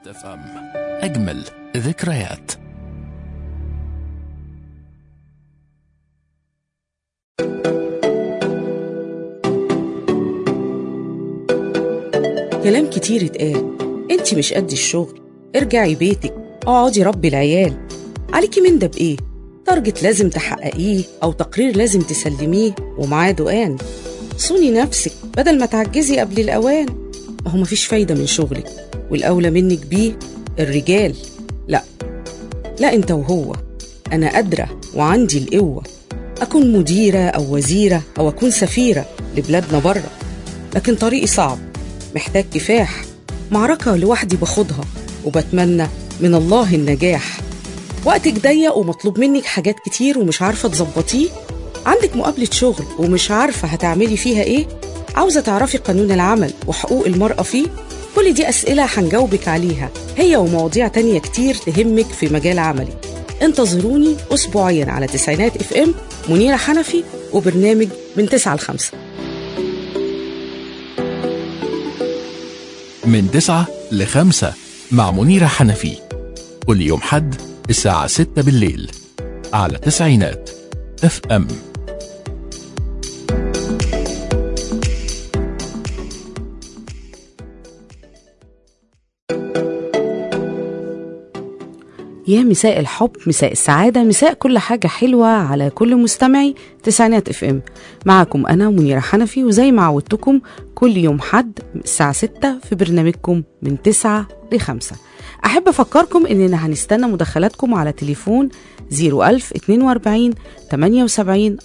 اف ام اجمل ذكريات كلام كتير اتقال انت مش قد الشغل ارجعي بيتك اقعدي ربي العيال عليكي من ده بايه تارجت لازم تحققيه او تقرير لازم تسلميه ومعاه دقان صوني نفسك بدل ما تعجزي قبل الاوان اهو مفيش فايده من شغلك والاولى منك بيه الرجال لا لا انت وهو انا قادره وعندي القوه اكون مديره او وزيره او اكون سفيره لبلادنا بره لكن طريقي صعب محتاج كفاح معركة لوحدي باخدها وبتمنى من الله النجاح وقتك ضيق ومطلوب منك حاجات كتير ومش عارفة تظبطيه عندك مقابلة شغل ومش عارفة هتعملي فيها ايه عاوزة تعرفي قانون العمل وحقوق المرأة فيه كل دي أسئلة هنجاوبك عليها هي ومواضيع تانية كتير تهمك في مجال عملي انتظروني أسبوعيا على تسعينات اف ام منيرة حنفي وبرنامج من 9 ل 5 من 9 ل 5 مع منيرة حنفي كل يوم حد الساعة 6 بالليل على تسعينات اف ام يا مساء الحب مساء السعادة مساء كل حاجة حلوة على كل مستمعي تسعينات اف ام معكم أنا منيرة حنفي وزي ما عودتكم كل يوم حد الساعة 6 في برنامجكم من 9 ل 5 أحب أفكركم إننا هنستنى مداخلاتكم على تليفون 01042 78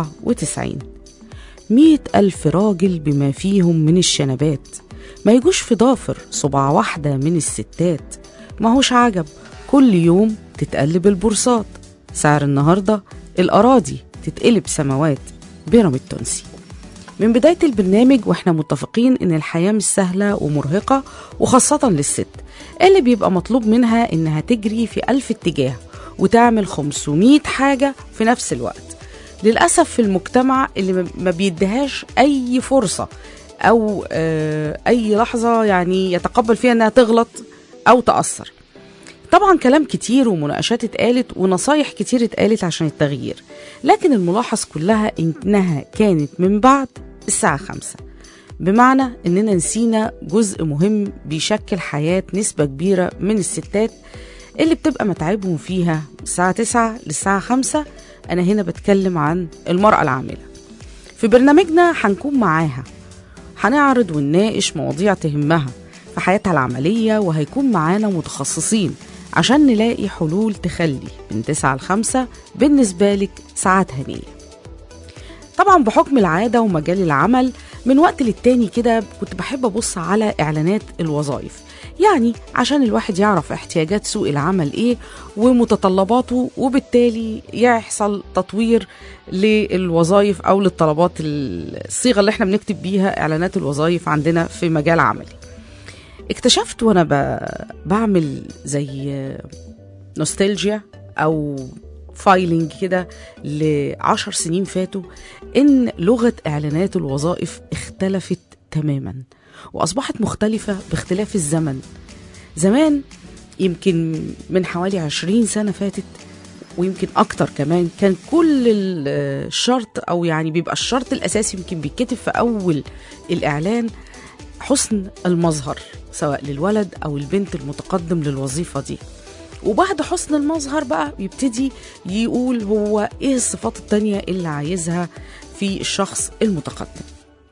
94 مية ألف راجل بما فيهم من الشنبات ما يجوش في ضافر صباع واحدة من الستات ما هوش عجب كل يوم تتقلب البورصات سعر النهاردة الأراضي تتقلب سماوات بيراميد التونسي من بداية البرنامج واحنا متفقين ان الحياة مش سهلة ومرهقة وخاصة للست اللي بيبقى مطلوب منها انها تجري في ألف اتجاه وتعمل 500 حاجة في نفس الوقت للأسف في المجتمع اللي ما بيديهاش أي فرصة أو آه، أي لحظة يعني يتقبل فيها إنها تغلط أو تأثر طبعا كلام كتير ومناقشات اتقالت ونصايح كتير اتقالت عشان التغيير لكن الملاحظ كلها إنها كانت من بعد الساعة خمسة بمعنى إننا نسينا جزء مهم بيشكل حياة نسبة كبيرة من الستات اللي بتبقى متعبهم فيها الساعة تسعة للساعة خمسة أنا هنا بتكلم عن المرأة العاملة في برنامجنا هنكون معاها هنعرض ونناقش مواضيع تهمها في حياتها العملية وهيكون معانا متخصصين عشان نلاقي حلول تخلي من 9 ل 5 بالنسبة لك ساعات هنية طبعا بحكم العادة ومجال العمل من وقت للتاني كده كنت بحب أبص على إعلانات الوظائف يعني عشان الواحد يعرف احتياجات سوق العمل ايه ومتطلباته وبالتالي يحصل تطوير للوظائف او للطلبات الصيغه اللي احنا بنكتب بيها اعلانات الوظائف عندنا في مجال عملي اكتشفت وانا ب... بعمل زي نوستالجيا او فايلنج كده لعشر سنين فاتوا ان لغه اعلانات الوظائف اختلفت تماما واصبحت مختلفه باختلاف الزمن زمان يمكن من حوالي عشرين سنه فاتت ويمكن اكتر كمان كان كل الشرط او يعني بيبقى الشرط الاساسي يمكن بيتكتب في اول الاعلان حسن المظهر سواء للولد او البنت المتقدم للوظيفه دي وبعد حسن المظهر بقى يبتدي يقول هو ايه الصفات التانية اللي عايزها في الشخص المتقدم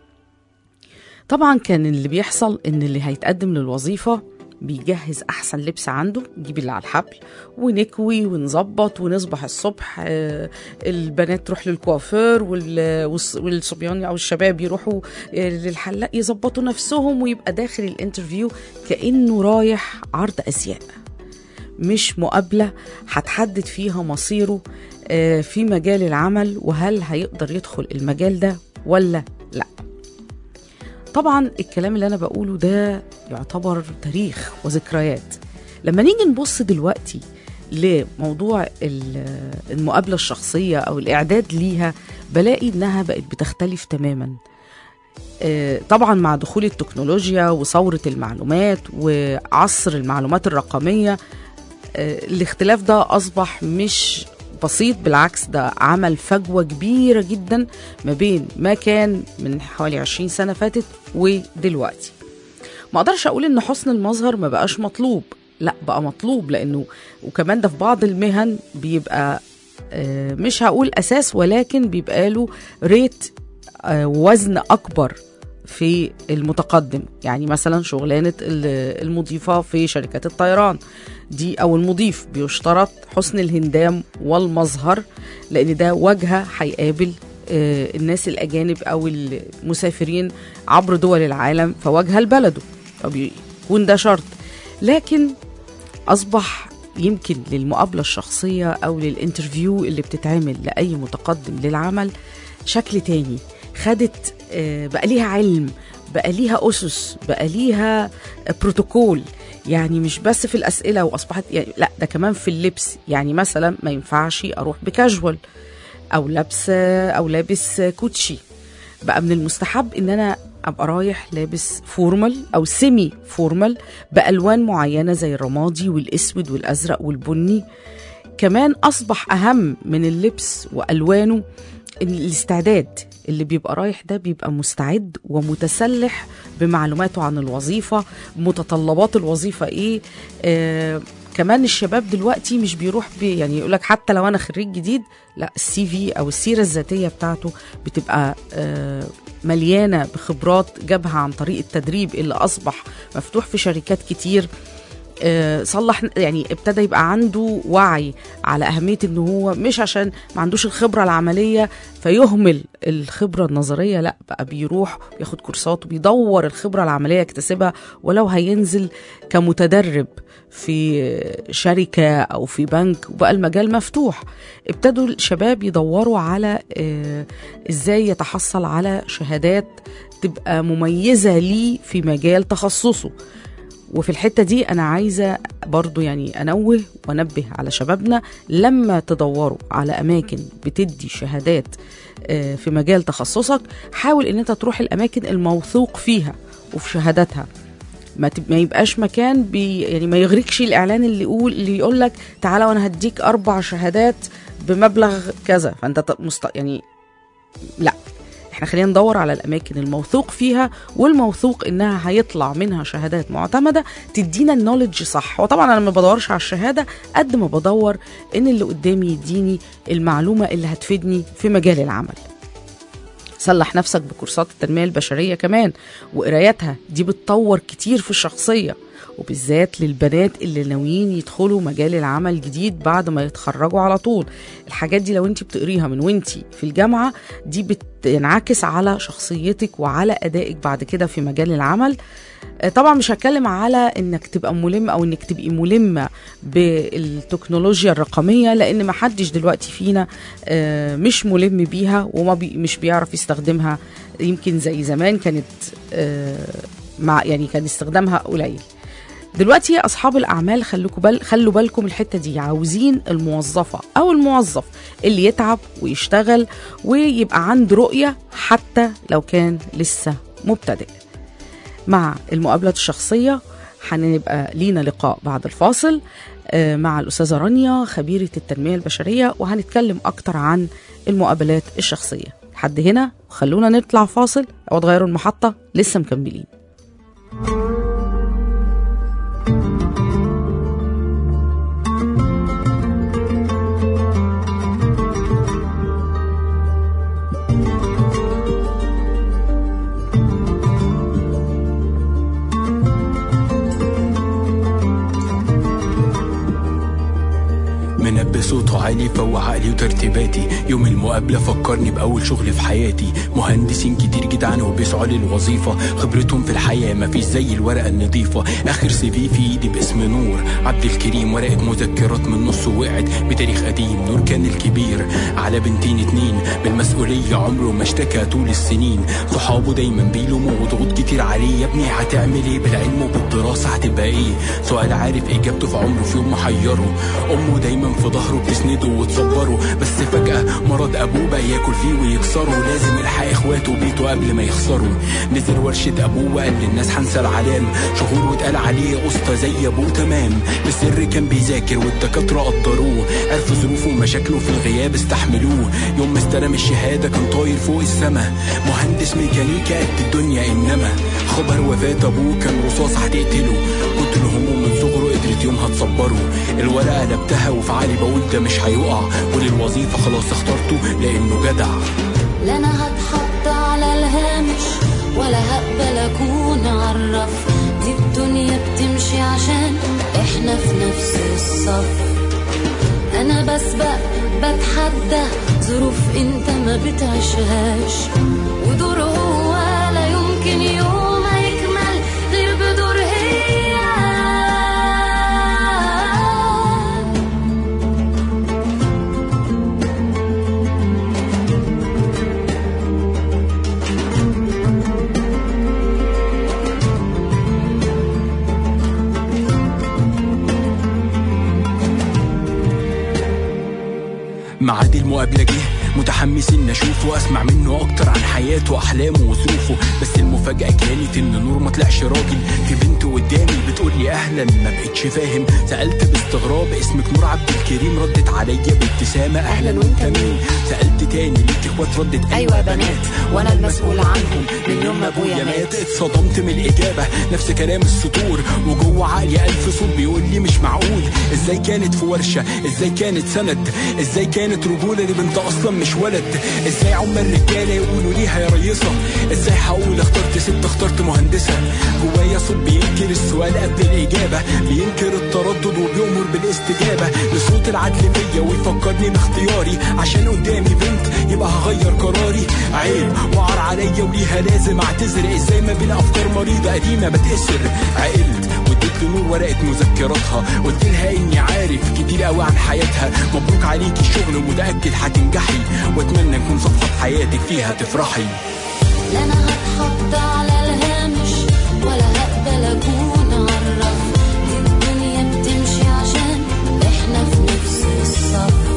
طبعا كان اللي بيحصل ان اللي هيتقدم للوظيفه بيجهز احسن لبس عنده نجيب اللي على الحبل ونكوي ونظبط ونصبح الصبح آه، البنات تروح للكوافير وال- والص- والصبيان او الشباب يروحوا آه، للحلاق يظبطوا نفسهم ويبقى داخل الانترفيو كانه رايح عرض ازياء مش مقابله هتحدد فيها مصيره آه، في مجال العمل وهل هيقدر يدخل المجال ده ولا لا طبعا الكلام اللي انا بقوله ده يعتبر تاريخ وذكريات لما نيجي نبص دلوقتي لموضوع ال- المقابله الشخصيه او الاعداد ليها بلاقي انها بقت بتختلف تماما آه، طبعا مع دخول التكنولوجيا وثورة المعلومات وعصر المعلومات الرقمية آه، الاختلاف ده أصبح مش بسيط بالعكس ده عمل فجوة كبيرة جدا ما بين ما كان من حوالي 20 سنة فاتت ودلوقتي ما اقدرش اقول ان حسن المظهر ما بقاش مطلوب لا بقى مطلوب لانه وكمان ده في بعض المهن بيبقى آه، مش هقول اساس ولكن بيبقى له ريت آه، وزن اكبر في المتقدم يعني مثلا شغلانه ال- المضيفه في شركات الطيران دي او المضيف بيشترط حسن الهندام والمظهر لان ده واجهه هيقابل آه، الناس الاجانب او المسافرين عبر دول العالم فواجهه لبلده فبيكون ده شرط لكن اصبح يمكن للمقابله الشخصيه او للانترفيو اللي بتتعمل لاي متقدم للعمل شكل تاني خدت آه، بقى ليها علم بقى ليها اسس بقى ليها بروتوكول يعني مش بس في الاسئله واصبحت يعني لا ده كمان في اللبس يعني مثلا ما ينفعش اروح بكاجوال او لابسه او لابس كوتشي بقى من المستحب ان انا ابقى رايح لابس فورمال او سيمي فورمال بالوان معينه زي الرمادي والاسود والازرق والبني كمان اصبح اهم من اللبس والوانه إن الاستعداد اللي بيبقى رايح ده بيبقى مستعد ومتسلح بمعلوماته عن الوظيفه متطلبات الوظيفه ايه آه كمان الشباب دلوقتي مش بيروح بي يعني يقول لك حتى لو انا خريج جديد لا السي في او السيره الذاتيه بتاعته بتبقى آه مليانه بخبرات جابها عن طريق التدريب اللي اصبح مفتوح في شركات كتير آه، صلح يعني ابتدى يبقى عنده وعي على أهمية إن هو مش عشان ما عندوش الخبرة العملية فيهمل الخبرة النظرية لا بقى بيروح بياخد كورسات وبيدور الخبرة العملية يكتسبها ولو هينزل كمتدرب في شركة أو في بنك وبقى المجال مفتوح ابتدوا الشباب يدوروا على آه، إزاي يتحصل على شهادات تبقى مميزة ليه في مجال تخصصه وفي الحته دي انا عايزه برضو يعني انوه وانبه على شبابنا لما تدوروا على اماكن بتدي شهادات آه، في مجال تخصصك حاول ان انت تروح الاماكن الموثوق فيها وفي شهاداتها ما, تب... ما يبقاش مكان بي... يعني ما يغريكش الاعلان اللي يقول اللي يقول لك تعالى وانا هديك اربع شهادات بمبلغ كذا فانت ت- مست... يعني لا احنا خلينا ندور على الاماكن الموثوق فيها والموثوق انها هيطلع منها شهادات معتمده تدينا النولج صح وطبعا انا ما بدورش على الشهاده قد ما بدور ان اللي قدامي يديني المعلومه اللي هتفيدني في مجال العمل صلح نفسك بكورسات التنميه البشريه كمان وقراياتها دي بتطور كتير في الشخصيه وبالذات للبنات اللي ناويين يدخلوا مجال العمل جديد بعد ما يتخرجوا على طول الحاجات دي لو انت بتقريها من وانت في الجامعه دي بتنعكس على شخصيتك وعلى ادائك بعد كده في مجال العمل آه، طبعا مش هتكلم على انك تبقى ملم او انك تبقي ملمه بالتكنولوجيا الرقميه لان ما حدش دلوقتي فينا آه، مش ملم بيها وما بي مش بيعرف يستخدمها يمكن زي زمان كانت آه، مع يعني كان استخدامها قليل دلوقتي اصحاب الاعمال خلوكوا بل خلوا بالكم الحته دي عاوزين الموظفه او الموظف اللي يتعب ويشتغل ويبقى عنده رؤيه حتى لو كان لسه مبتدئ مع المقابلات الشخصيه هنبقى لينا لقاء بعد الفاصل آه، مع الأستاذة رانيا خبيرة التنمية البشرية وهنتكلم أكتر عن المقابلات الشخصية لحد هنا خلونا نطلع فاصل أو تغيروا المحطة لسه مكملين منبه صوته عالي فوق عقلي وترتيباتي يوم المقابلة فكرني بأول شغل في حياتي مهندسين كتير جدعان وبيسعوا للوظيفة خبرتهم في الحياة مفيش زي الورقة النظيفة آخر سي في في إيدي باسم نور عبد الكريم ورقة مذكرات من نص وقعت بتاريخ قديم نور كان الكبير على بنتين اتنين بالمسؤولية عمره ما اشتكى طول السنين صحابه دايما بيلوموا وضغوط كتير عليه يا ابني هتعمل ايه بالعلم وبالدراسة هتبقى ايه سؤال عارف اجابته في عمره في يوم محيره امه دايما في ظهره بتسنده وهدوا وتصبروا بس فجأة مرض أبوه بقى ياكل فيه ويكسره لازم يلحق إخواته بيته قبل ما يخسروا نزل ورشة أبوه وقال للناس هنسى العلام شهور واتقال عليه أسطى زي أبوه تمام بالسر كان بيذاكر والدكاترة قدروه عرفوا ظروفه ومشاكله في الغياب استحملوه يوم ما استلم الشهادة كان طاير فوق السما مهندس ميكانيكا قد الدنيا إنما خبر وفاة أبوه كان رصاص هتقتله كتر همه من صغره قدرت يومها تصبره الورقة قلبتها وفي عقلي بقول ده مش هيقع وللوظيفة خلاص اخترته لأنه جدع لا انا هتحط على الهامش ولا هقبل اكون عرف دي الدنيا بتمشي عشان احنا في نفس الصف انا بسبق بتحدى ظروف انت ما بتعيشهاش ودور هو لا يمكن يوم يكمل غير بدور هي ميعاد المقابلة جه متحمس ان اشوفه واسمع منه اكتر عن حياته واحلامه وظروفه بس المفاجأة كانت ان نور ما طلعش راجل في بنت قدامي بتقول لي اهلا ما بقتش فاهم سألت باستغراب اسمك نور عبد الكريم ردت عليا بابتسامة اهلا وانت مين سألت تاني ليك اخوات ردت أيوة بنات، وأنا المسؤول عنهم من يوم ما أبويا مات. اتصدمت من الإجابة نفس كلام السطور وجوه عقلي ألف صوت بيقول لي مش معقول إزاي كانت في ورشة إزاي كانت سند إزاي كانت رجولة لبنت أصلا مش ولد إزاي عم الرجالة يقولوا ليها يا ريصة إزاي هقول اخترت ست اخترت مهندسة جوايا صوت بينكر السؤال قبل الإجابة بينكر التردد وبيأمر بالاستجابة لصوت العدل فيا ويفكرني باختياري عشان قدامي بنت يبقى هغير قراري عيب وعر عليا وليها لازم اعتذر ازاي ما بين افكار مريضه قديمه بتأسر عقلت واديت لنور ورقه مذكراتها قلت لها اني عارف كتير قوي عن حياتها مبروك عليكي الشغل ومتاكد هتنجحي واتمنى نكون صفحه حياتك فيها تفرحي لا انا هتحط على الهامش ولا هقبل اكون عرف دي الدنيا بتمشي عشان احنا في نفس الصف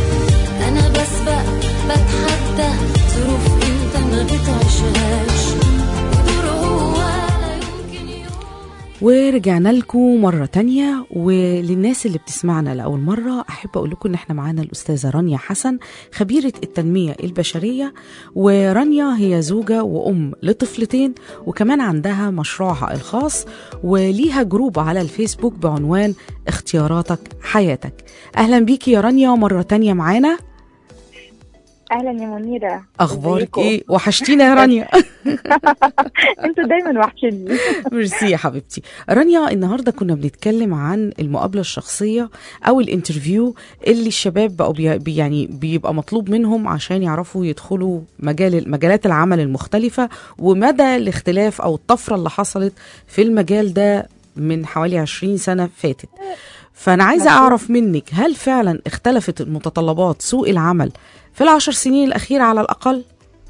انا بسبق بتحدى ظروف انت ما بتعيشهاش ودور هو لا يمكن يوم ورجعنا لكم مرة تانية وللناس اللي بتسمعنا لأول مرة أحب أقول لكم إن إحنا معانا الأستاذة رانيا حسن خبيرة التنمية البشرية ورانيا هي زوجة وأم لطفلتين وكمان عندها مشروعها الخاص وليها جروب على الفيسبوك بعنوان اختياراتك حياتك أهلا بيكي يا رانيا مرة تانية معانا اهلا يا منيره أخبارك ازيكم؟ إيه وحشتينا يا رانيا انتوا دايما وحشني ميرسي يا حبيبتي رانيا النهارده كنا بنتكلم عن المقابله الشخصيه او الانترفيو اللي الشباب بقوا بي بي- يعني بيبقى مطلوب منهم عشان يعرفوا يدخلوا مجال مجالات العمل المختلفه ومدى الاختلاف او الطفره اللي حصلت في المجال ده من حوالي 20 سنه فاتت فانا عايزه مظبوط. اعرف منك هل فعلا اختلفت متطلبات سوق العمل في العشر سنين الاخيره على الاقل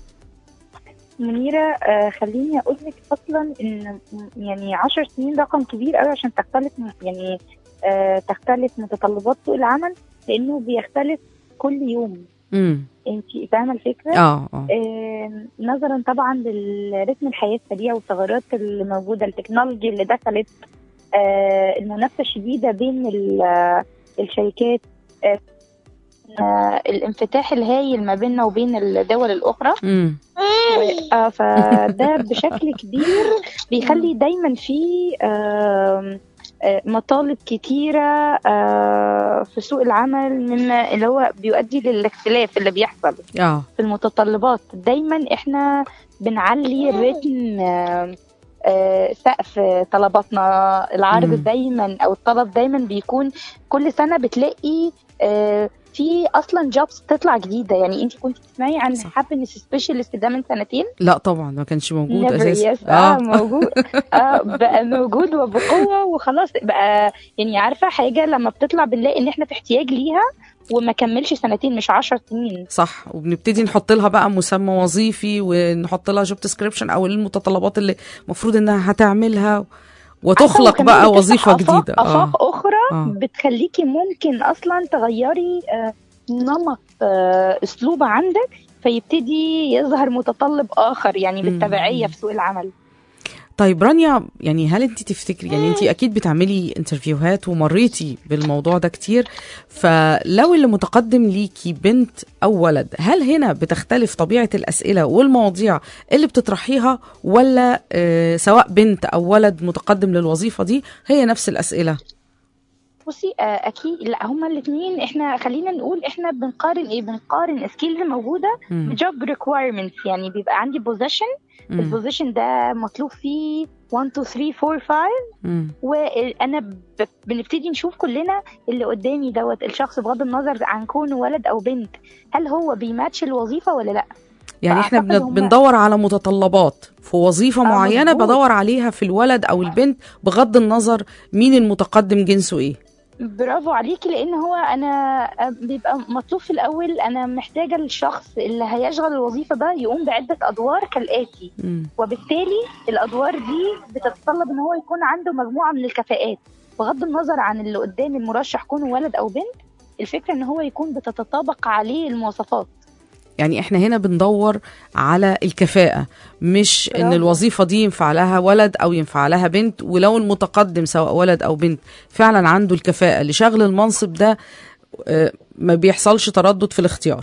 منيره آه خليني اقول لك اصلا ان يعني عشر سنين رقم كبير قوي عشان تختلف يعني آه تختلف متطلبات سوق العمل لانه بيختلف كل يوم امم انت فاهمه الفكره اه اه آه نظرا طبعا لرتم الحياه السريع والتغيرات اللي موجوده التكنولوجي اللي دخلت آه المنافسه الشديده بين ال- آه، الشركات آه آه، الانفتاح الهايل ما بيننا وبين الدول الاخرى امم و- آه، فده بشكل كبير بيخلي دايما في آم، آه، مطالب كتيرة آه، في سوق العمل مما اللي هو بيؤدي للاختلاف اللي بيحصل اه في المتطلبات دايما احنا بنعلي الريتم آه، آه، سقف طلباتنا العرض مم. دايما او الطلب دايما بيكون كل سنه بتلاقي آه، في اصلا جوبز بتطلع جديده يعني انت كنت تسمعي عن صح. هابينس سبيشالست ده من سنتين لا طبعا ما كانش موجود Never, اساسا yes. اه موجود اه بقى موجود وبقوه وخلاص بقى يعني عارفه حاجه لما بتطلع بنلاقي ان احنا في احتياج ليها وما كملش سنتين مش عشر سنين صح وبنبتدي نحط لها بقى مسمى وظيفي ونحط لها جوب ديسكريبشن او المتطلبات اللي المفروض انها هتعملها وتخلق وكمان بقى بتفتح وظيفه آفاق- جديده افاق اخرى اخرى آه. بتخليكي ممكن اصلا تغيري آه، نمط آه، اسلوب عندك فيبتدي يظهر متطلب اخر يعني مم. بالتبعيه في سوق العمل طيب رانيا يعني هل انت تفتكري يعني انت اكيد بتعملي انترفيوهات ومريتي بالموضوع ده كتير فلو اللي متقدم ليكي بنت او ولد هل هنا بتختلف طبيعه الاسئله والمواضيع اللي بتطرحيها ولا آه سواء بنت او ولد متقدم للوظيفه دي هي نفس الاسئله بصي آه، اكيد لا هما الاثنين احنا خلينا نقول احنا بنقارن ايه بنقارن سكيلز موجوده مم. بجوب ريكويرمنتس يعني بيبقى عندي بوزيشن مم. البوزيشن ده مطلوب فيه 1 2 3 4 5 مم. وانا ب- بنبتدي نشوف كلنا اللي قدامي دوت الشخص بغض النظر عن كونه ولد او بنت هل هو بيماتش الوظيفه ولا لا يعني احنا فأعتقد بن- هما- بندور على متطلبات في وظيفه آه، معينه مظبوط. بدور عليها في الولد او البنت بغض النظر مين المتقدم جنسه ايه برافو عليكي لان هو انا بيبقى مطلوب في الاول انا محتاجه الشخص اللي هيشغل الوظيفه ده يقوم بعده ادوار كالاتي مم. وبالتالي الادوار دي بتتطلب ان هو يكون عنده مجموعه من الكفاءات بغض النظر عن اللي قدام المرشح كونه ولد او بنت الفكره ان هو يكون بتتطابق عليه المواصفات يعني احنا هنا بندور على الكفاءة مش ان برافو. الوظيفة دي ينفع لها ولد او ينفع لها بنت ولو المتقدم سواء ولد او بنت فعلا عنده الكفاءة لشغل المنصب ده آه، ما بيحصلش تردد في الاختيار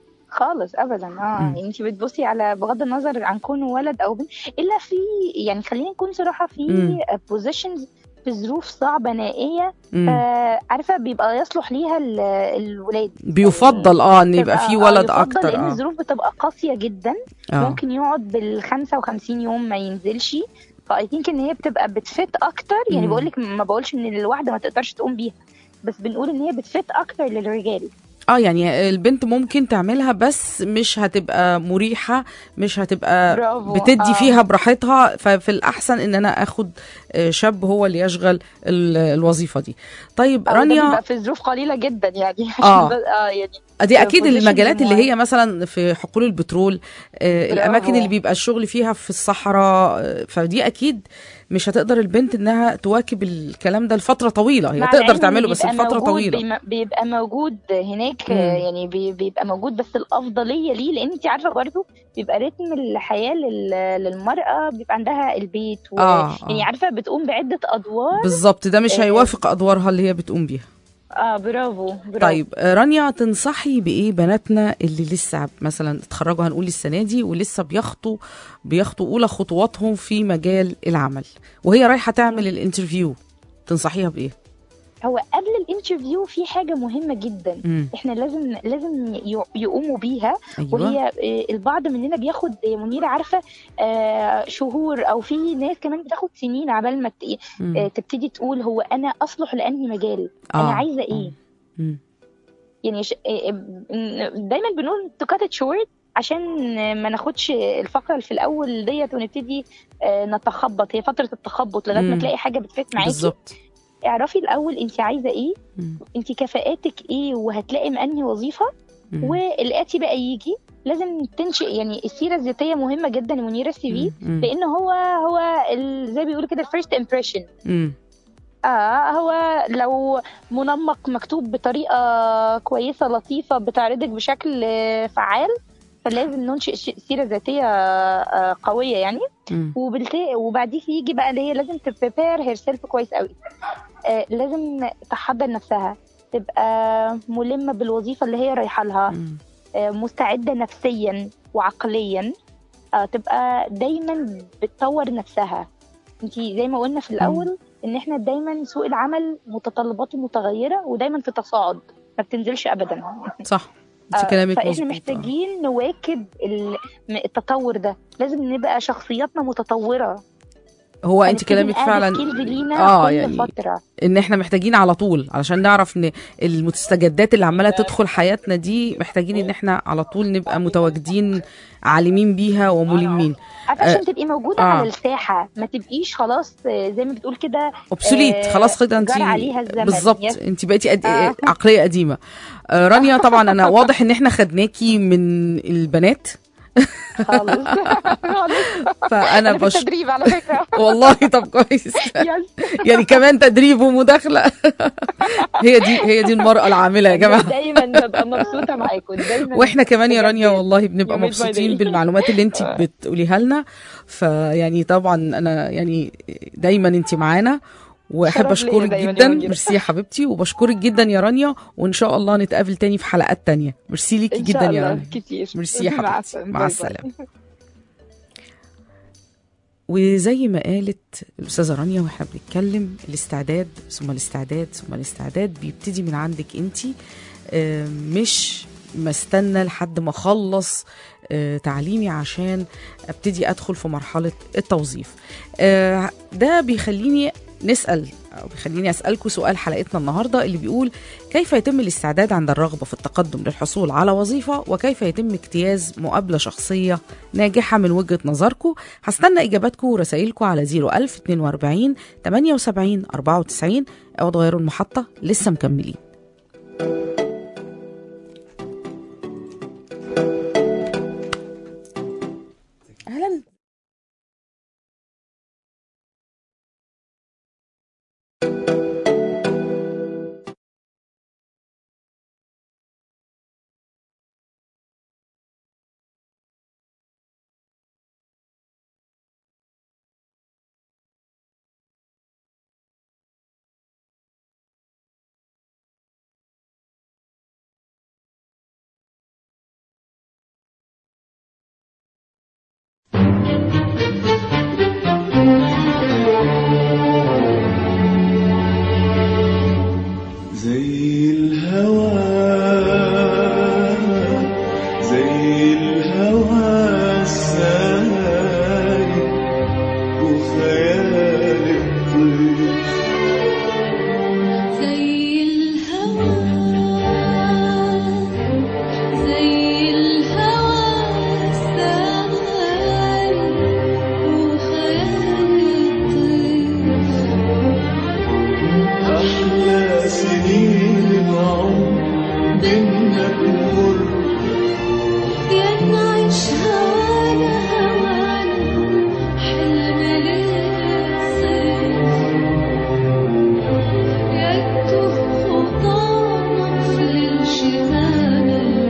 خالص ابدا اه مم. يعني انت بتبصي على بغض النظر عن كونه ولد او بنت الا في يعني خلينا نكون صراحه مم. في بوزيشنز في ظروف صعبه نائيه مم. آه عارفه بيبقى يصلح ليها ال- الولاد بيفضل اه ان يبقى تبقى- في آه، ولد يفضل اكتر لان اه الظروف بتبقى قاسيه جدا اه ممكن يقعد بال 55 يوم ما ينزلش فاي ثينك ان هي بتبقى بتفت اكتر يعني مم. بقول لك ما بقولش ان الواحده ما تقدرش تقوم بيها بس بنقول ان هي بتفت اكتر للرجال اه يعني البنت ممكن تعملها بس مش هتبقى مريحة مش هتبقى برافو بتدي آه. فيها براحتها ففي الاحسن ان انا اخد آه، شاب هو اللي يشغل ال- الوظيفة دي طيب أو ده رانيا بيبقى في ظروف قليله جدا يعني آه. عشان بس- اه يعني دي اكيد position المجالات اللي معين. هي مثلا في حقول البترول آه، برافو. الاماكن اللي بيبقى الشغل فيها في الصحراء آه، فدي اكيد مش هتقدر البنت انها تواكب الكلام ده لفتره طويله هي مع تقدر العلم تعمله إن بس بيبقى لفتره موجود طويله بيم- بيبقى موجود هناك مم. آه، يعني بي- بيبقى موجود بس الافضليه ليه لان انت عارفه برضو بيبقى رتم الحياه لل- للمراه بيبقى عندها البيت و... آه، آه. يعني عارفه بتقوم بعده ادوار بالظبط ده مش آه. هيوافق ادوارها اللي هي بتقوم بيها اه برافو برافو طيب آه، رانيا تنصحي بايه بناتنا اللي لسه مثلا اتخرجوا هنقول السنه دي ولسه بيخطوا بيخطوا اولى خطواتهم في مجال العمل وهي رايحه تعمل الانترفيو تنصحيها بايه هو قبل الانترفيو في حاجه مهمه جدا مم. احنا لازم لازم ي- يقوموا بيها ايوه وهي آه، البعض مننا بياخد آه، منيره عارفه آه، شهور او في ناس كمان بتاخد سنين عبال ما ت- مم. آه، تبتدي تقول هو انا اصلح لانهي مجال آه، انا عايزه ايه مم. يعني ش... آه، آه، دايما بنقول تو كات شورت عشان ما ناخدش الفقره اللي في الاول ديت ونبتدي آه، نتخبط هي فتره التخبط لغايه ما مم. تلاقي حاجه بتفت معاكي بالظبط اعرفي الاول انت عايزه ايه مم. انت كفاءاتك ايه وهتلاقي من انهي وظيفه مم. والاتي بقى يجي لازم تنشئ يعني السيره الذاتيه مهمه جدا لمنيره السي في مم. لان هو هو ال- زي بيقولوا كده الفيرست امبريشن مم. اه هو لو منمق مكتوب بطريقه كويسه لطيفه بتعرضك بشكل آه، فعال فلازم ننشئ ش- سيره ذاتيه آه، قويه يعني مم. وبالت... وبعديه يجي بقى اللي هي لازم تبريبير هير سيلف كويس قوي آه لازم تحضر نفسها تبقى ملمه بالوظيفه اللي هي رايحه لها مم. آه مستعده نفسيا وعقليا آه تبقى دايما بتطور نفسها انت زي ما قلنا في الاول ان احنا دايما سوق العمل متطلباته متغيره ودايما في تصاعد ما بتنزلش ابدا صح انت آه، كلامك فاحنا مظبوط. محتاجين نواكب ال- م- التطور ده لازم نبقى شخصياتنا متطوره هو انت هنبتدي كلامك نقابل فعلا skills لينا آه، كل يعني فتره ان احنا محتاجين على طول علشان نعرف ان المستجدات اللي عماله تدخل حياتنا دي محتاجين ان احنا على طول نبقى متواجدين عالمين بيها وملمين عارفه عشان تبقي موجوده آه. على الساحه ما تبقيش خلاص آه، زي ما بتقول كده اوبسوليت آه، خلاص كده انت جرى عليها الزمن. بالظبط يس. انت بقيتي قد... آه. عقليه قديمه آه، رانيا طبعا انا واضح ان احنا خدناكي من البنات خالص خالص فانا انا في بش... التدريب على فكره والله طب كويس يس يعني كمان تدريب ومداخله هي دي هي دي المراه العامله يا جماعه دايما ببقى مبسوطه معاكم دايما واحنا كمان يا بجد رانيا والله بنبقى You made my مبسوطين day. بالمعلومات اللي انت بتقوليها لنا فيعني طبعا انا يعني دايما انت معانا واحب شرف ليا اشكرك دايماً يا جدا منيرة. ميرسي يا حبيبتي وبشكرك جدا يا رانيا وان شاء الله نتقابل تاني في حلقات تانية ميرسي ليكي ان جدا شاء يا الله رانيا كتير ميرسي يا مع حبيبتي السلامة. مع باي باي. السلامه وزي ما قالت الأستاذة رانيا واحنا بنتكلم الاستعداد ثم الاستعداد ثم الاستعداد بيبتدي من عندك انت مش ما استنى لحد ما اخلص آه، تعليمي عشان ابتدي ادخل في مرحله التوظيف آه، ده بيخليني نسال او بيخليني اسالكم سؤال حلقتنا النهارده اللي بيقول كيف يتم الاستعداد عند الرغبه في التقدم للحصول على وظيفه وكيف يتم اجتياز مقابله شخصيه ناجحه من وجهه نظركم هستنى اجاباتكم ورسائلكم على 01000 42 78 94 او تغيروا المحطه لسه مكملين اهلا زي الهوى زي الهوى السايق وخيال الطير زي الهوى زي الهوى السايق وخيال الطير أحلى سنين العمر بينا تمر يا نعيش هوانا هوانا حلم للصيف يكتب خطانا في الشتاء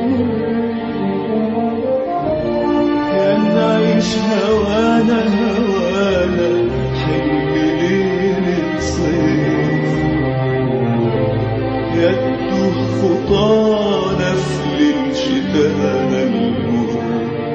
يا نعيش هوانا هوانا حلم ليلة صيف يده خطانا في ليل شتانا المر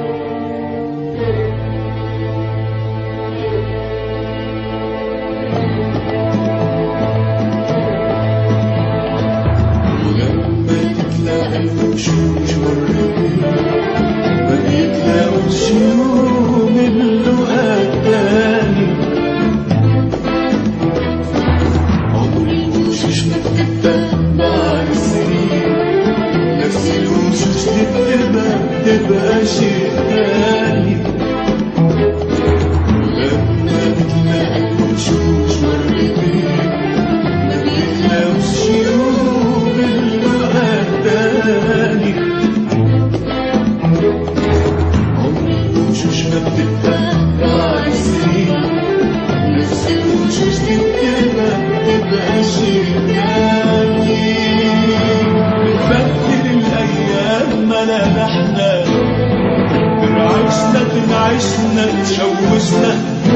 ولما تتلاقى الوشوش مرتين ما بيتلاقوش يوم اللقاء التاني عمر الوشوش ما بتتبع السنين نفس الوشوش تبقى تبقى شيء تاني لما بتلاقى الوشوش مرتين ما بيتلاقوش يوم اللقاء التاني عمر الوشوش ما بتتبع السنين نفس الوشوش تبقى تبقى شيء تاني بتبدل الأيام ملامحنا ترعشنا تنعشنا تشوشنا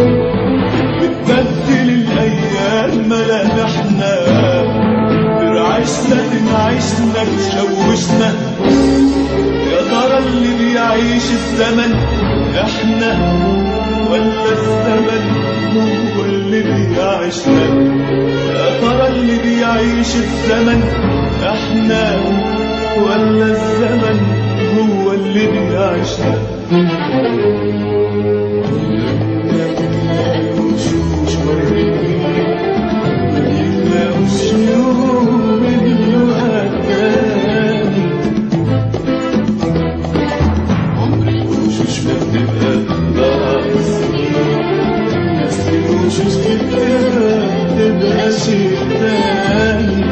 بتبدل الأيام ملامحنا ترعشنا تنعشنا تشوشنا يا ترى اللي بيعيش الزمن احنا ولا الزمن هو اللي بيعيشنا يا ترى اللي بيعيش الزمن احنا ولا الزمن هو اللي بيعيشنا لما تتلاقى الوشوش مرتين ما يتلاقوش يوم اللقاء التاني عمر الوشوش ما بتبقى ضاع السنين نفس الوشوش تبقى تبقى شيء تاني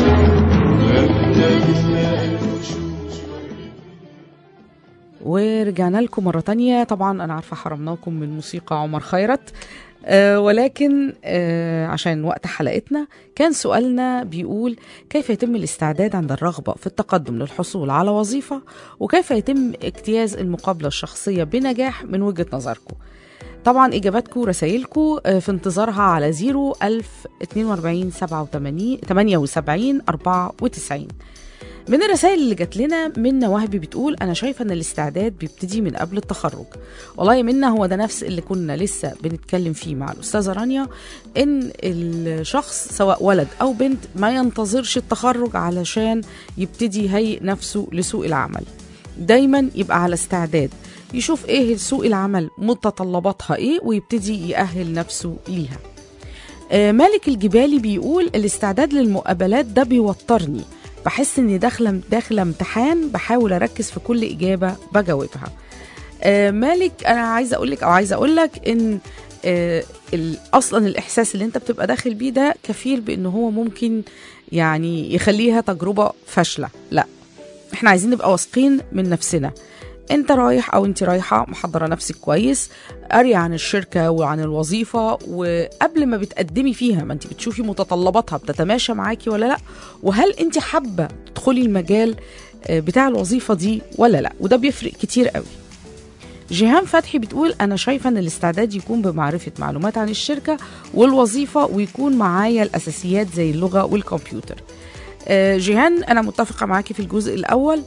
لما تتلاقى الوشوش ورجعنا لكم مرة تانية طبعا أنا عارفة حرمناكم من موسيقى عمر خيرت آه ولكن آه عشان وقت حلقتنا كان سؤالنا بيقول كيف يتم الاستعداد عند الرغبة في التقدم للحصول على وظيفة وكيف يتم اجتياز المقابلة الشخصية بنجاح من وجهة نظركم طبعا اجاباتكم ورسائلكم آه، في انتظارها على 0 1000 42 87 78 94 من الرسائل اللي جات لنا منا وهبي بتقول انا شايفه ان الاستعداد بيبتدي من قبل التخرج والله يا منا هو ده نفس اللي كنا لسه بنتكلم فيه مع الاستاذه رانيا ان الشخص سواء ولد او بنت ما ينتظرش التخرج علشان يبتدي يهيئ نفسه لسوق العمل دايما يبقى على استعداد يشوف ايه سوق العمل متطلباتها ايه ويبتدي يأهل نفسه ليها آه، مالك الجبالي بيقول الاستعداد للمقابلات ده بيوترني بحس اني داخله داخله امتحان بحاول اركز في كل اجابه بجاوبها آه، مالك انا عايزه اقول لك او عايزه اقول لك ان آه، ال- اصلا الاحساس اللي انت بتبقى داخل بيه ده كفيل بان هو ممكن يعني يخليها تجربه فاشله لا احنا عايزين نبقى واثقين من نفسنا انت رايح او انت رايحه محضره نفسك كويس قاريه عن الشركه وعن الوظيفه وقبل ما بتقدمي فيها ما انت بتشوفي متطلباتها بتتماشى معاكي ولا لا وهل انت حابه تدخلي المجال آه، بتاع الوظيفه دي ولا لا وده بيفرق كتير قوي جيهان فتحي بتقول انا شايفه ان الاستعداد يكون بمعرفه معلومات عن الشركه والوظيفه ويكون معايا الاساسيات زي اللغه والكمبيوتر آه، جيهان انا متفقه معاكي في الجزء الاول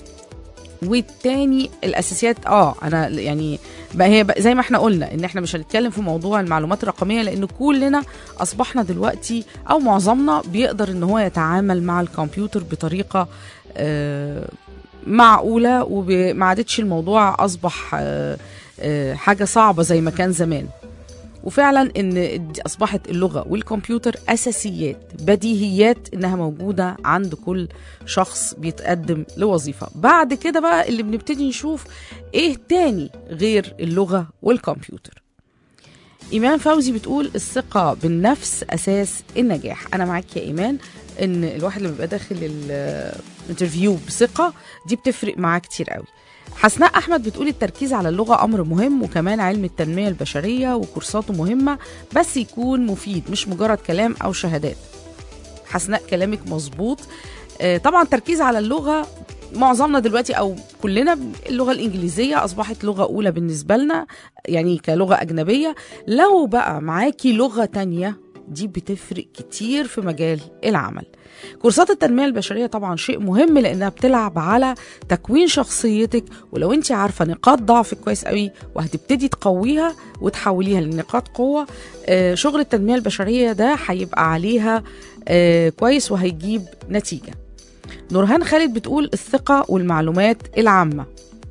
والتاني الاساسيات اه انا يعني بقى هي بقى زي ما احنا قلنا ان احنا مش هنتكلم في موضوع المعلومات الرقميه لان كلنا اصبحنا دلوقتي او معظمنا بيقدر ان هو يتعامل مع الكمبيوتر بطريقه آه معقوله وما عادتش الموضوع اصبح آه آه حاجه صعبه زي ما كان زمان وفعلا ان دي اصبحت اللغه والكمبيوتر اساسيات بديهيات انها موجوده عند كل شخص بيتقدم لوظيفه بعد كده بقى اللي بنبتدي نشوف ايه تاني غير اللغه والكمبيوتر ايمان فوزي بتقول الثقه بالنفس اساس النجاح انا معاك يا ايمان ان الواحد لما بيبقى داخل الانترفيو بثقه دي بتفرق معاه كتير قوي حسناء احمد بتقول التركيز على اللغه امر مهم وكمان علم التنميه البشريه وكورساته مهمه بس يكون مفيد مش مجرد كلام او شهادات حسناء كلامك مظبوط آه، طبعا تركيز على اللغه معظمنا دلوقتي او كلنا اللغه الانجليزيه اصبحت لغه اولى بالنسبه لنا يعني كلغه اجنبيه لو بقى معاكي لغه تانية دي بتفرق كتير في مجال العمل كورسات التنمية البشرية طبعا شيء مهم لأنها بتلعب على تكوين شخصيتك ولو انت عارفة نقاط ضعفك كويس قوي وهتبتدي تقويها وتحوليها لنقاط قوة آه، شغل التنمية البشرية ده هيبقى عليها آه، كويس وهيجيب نتيجة نورهان خالد بتقول الثقة والمعلومات العامة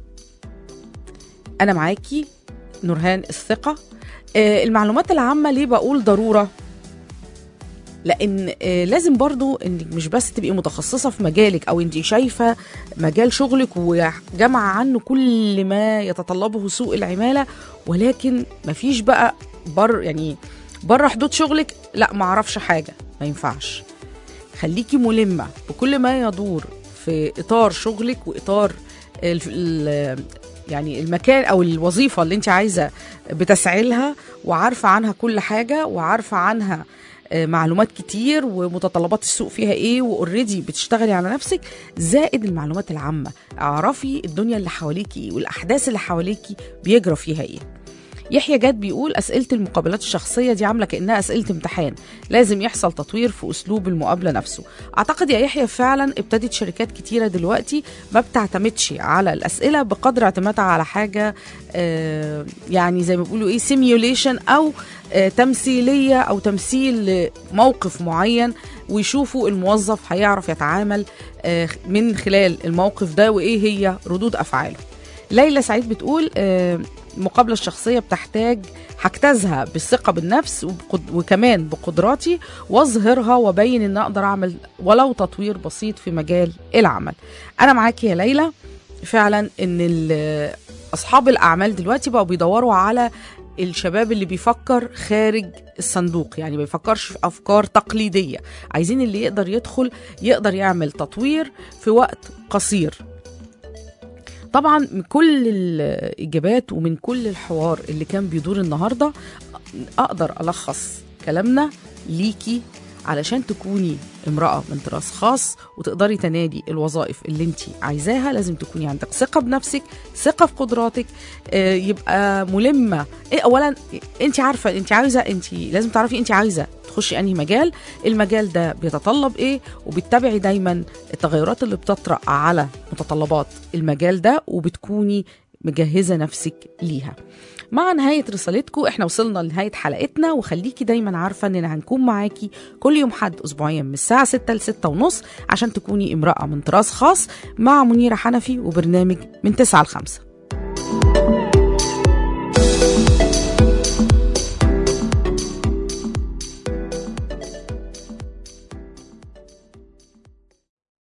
أنا معاكي نورهان الثقة آه، المعلومات العامة ليه بقول ضرورة لان آه، لازم برضو انك مش بس تبقي متخصصه في مجالك او انت شايفه مجال شغلك وجمع عنه كل ما يتطلبه سوق العماله ولكن مفيش بقى بر يعني بره حدود شغلك لا ما اعرفش حاجه ما ينفعش خليكي ملمه بكل ما يدور في اطار شغلك واطار ال- ال- يعني المكان او الوظيفه اللي انت عايزه بتسعي لها وعارفه عنها كل حاجه وعارفه عنها آه، معلومات كتير ومتطلبات السوق فيها ايه واوريدي بتشتغلي على نفسك زائد المعلومات العامه اعرفي الدنيا اللي حواليكي ايه والاحداث اللي حواليكي بيجرى فيها ايه يحيى جاد بيقول أسئلة المقابلات الشخصية دي عاملة كأنها أسئلة امتحان لازم يحصل تطوير في أسلوب المقابلة نفسه أعتقد يا يحيى فعلا ابتدت شركات كتيرة دلوقتي ما بتعتمدش على الأسئلة بقدر اعتمادها على حاجة آه، يعني زي ما بيقولوا إيه سيميوليشن أو آه، تمثيلية أو تمثيل موقف معين ويشوفوا الموظف هيعرف يتعامل آه، من خلال الموقف ده وإيه هي ردود أفعاله ليلى سعيد بتقول آه، المقابلة الشخصية بتحتاج هجتازها بالثقة بالنفس وبقد- وكمان بقدراتي واظهرها وابين ان اقدر اعمل ولو تطوير بسيط في مجال العمل انا معاكي يا ليلى فعلا ان ال- اصحاب الاعمال دلوقتي بقوا بيدوروا على الشباب اللي بيفكر خارج الصندوق يعني ما بيفكرش في افكار تقليديه عايزين اللي يقدر يدخل يقدر يعمل تطوير في وقت قصير طبعا من كل الاجابات ومن كل الحوار اللي كان بيدور النهارده اقدر الخص كلامنا ليكي علشان تكوني امرأة من طراز خاص وتقدري تنادي الوظائف اللي انت عايزاها لازم تكوني عندك ثقة بنفسك ثقة في قدراتك آه، يبقى ملمة ايه اولا انت عارفة انت عايزة انت لازم تعرفي انت عايزة تخشي انهي مجال المجال ده بيتطلب ايه وبتتابعي دايما التغيرات اللي بتطرأ على متطلبات المجال ده وبتكوني مجهزة نفسك ليها مع نهاية رسالتكم احنا وصلنا لنهاية حلقتنا وخليكي دايما عارفة اننا هنكون معاكي كل يوم حد اسبوعيا من الساعة 6 ل 6 ونص عشان تكوني امرأة من طراز خاص مع منيرة حنفي وبرنامج من 9 ل 5